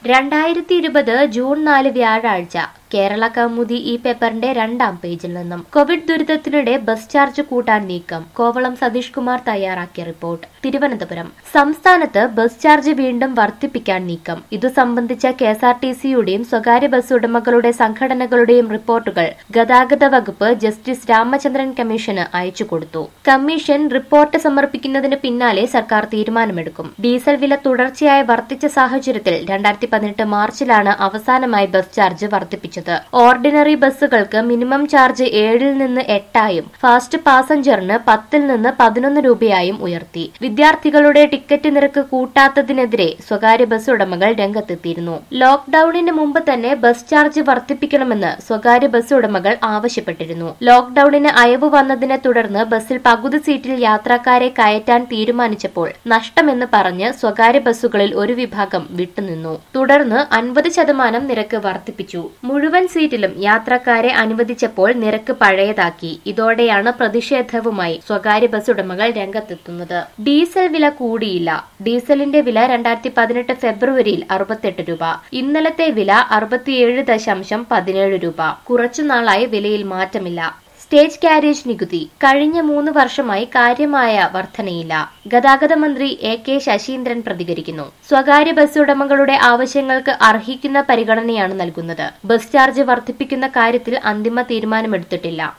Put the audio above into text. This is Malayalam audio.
രണ്ടായിരത്തി ഇരുപത് ജൂൺ നാല് വ്യാഴാഴ്ച കേരള കൗമുദി ഈ പേപ്പറിന്റെ രണ്ടാം പേജിൽ നിന്നും കോവിഡ് ദുരിതത്തിനിടെ ബസ് ചാർജ് കൂട്ടാൻ നീക്കം കോവളം സതീഷ് കുമാർ തയ്യാറാക്കിയ റിപ്പോർട്ട് തിരുവനന്തപുരം സംസ്ഥാനത്ത് ബസ് ചാർജ് വീണ്ടും വർദ്ധിപ്പിക്കാൻ നീക്കം ഇതു സംബന്ധിച്ച കെ എസ് ആർ ടി സിയുടെയും സ്വകാര്യ ബസ് ഉടമകളുടെ സംഘടനകളുടെയും റിപ്പോർട്ടുകൾ ഗതാഗത വകുപ്പ് ജസ്റ്റിസ് രാമചന്ദ്രൻ കമ്മീഷന് അയച്ചു കൊടുത്തു കമ്മീഷൻ റിപ്പോർട്ട് സമർപ്പിക്കുന്നതിന് പിന്നാലെ സർക്കാർ തീരുമാനമെടുക്കും ഡീസൽ വില തുടർച്ചയായി വർദ്ധിച്ച സാഹചര്യത്തിൽ രണ്ടായിരത്തി പതിനെട്ട് മാർച്ചിലാണ് അവസാനമായി ബസ് ചാർജ് വർദ്ധിപ്പിച്ചത് ഓർഡിനറി ബസ്സുകൾക്ക് മിനിമം ചാർജ് ഏഴിൽ നിന്ന് എട്ടായും ഫാസ്റ്റ് പാസഞ്ചറിന് പത്തിൽ നിന്ന് പതിനൊന്ന് രൂപയായും ഉയർത്തി വിദ്യാർത്ഥികളുടെ ടിക്കറ്റ് നിരക്ക് കൂട്ടാത്തതിനെതിരെ സ്വകാര്യ ബസ് ഉടമകൾ രംഗത്തെത്തിയിരുന്നു ലോക്ഡൌണിന് മുമ്പ് തന്നെ ബസ് ചാർജ് വർദ്ധിപ്പിക്കണമെന്ന് സ്വകാര്യ ബസ് ഉടമകൾ ആവശ്യപ്പെട്ടിരുന്നു ലോക്ഡൌണിന് അയവ് വന്നതിനെ തുടർന്ന് ബസ്സിൽ പകുതി സീറ്റിൽ യാത്രക്കാരെ കയറ്റാൻ തീരുമാനിച്ചപ്പോൾ നഷ്ടമെന്ന് പറഞ്ഞ് സ്വകാര്യ ബസ്സുകളിൽ ഒരു വിഭാഗം വിട്ടുനിന്നു തുടർന്ന് അൻപത് ശതമാനം നിരക്ക് വർദ്ധിപ്പിച്ചു മുഴുവൻ സീറ്റിലും യാത്രക്കാരെ അനുവദിച്ചപ്പോൾ നിരക്ക് പഴയതാക്കി ഇതോടെയാണ് പ്രതിഷേധവുമായി സ്വകാര്യ ബസ് ഉടമകൾ രംഗത്തെത്തുന്നത് ഡീസൽ വില കൂടിയില്ല ഡീസലിന്റെ വില രണ്ടായിരത്തി പതിനെട്ട് ഫെബ്രുവരിയിൽ അറുപത്തെട്ട് രൂപ ഇന്നലത്തെ വില അറുപത്തിയേഴ് ദശാംശം പതിനേഴ് രൂപ കുറച്ചുനാളായി വിലയിൽ മാറ്റമില്ല സ്റ്റേജ് കാരേജ് നികുതി കഴിഞ്ഞ മൂന്ന് വർഷമായി കാര്യമായ വർധനയില്ല ഗതാഗത മന്ത്രി എ കെ ശശീന്ദ്രൻ പ്രതികരിക്കുന്നു സ്വകാര്യ ബസ് ഉടമകളുടെ ആവശ്യങ്ങൾക്ക് അർഹിക്കുന്ന പരിഗണനയാണ് നൽകുന്നത് ബസ് ചാർജ് വർദ്ധിപ്പിക്കുന്ന കാര്യത്തിൽ അന്തിമ തീരുമാനമെടുത്തിട്ടില്ല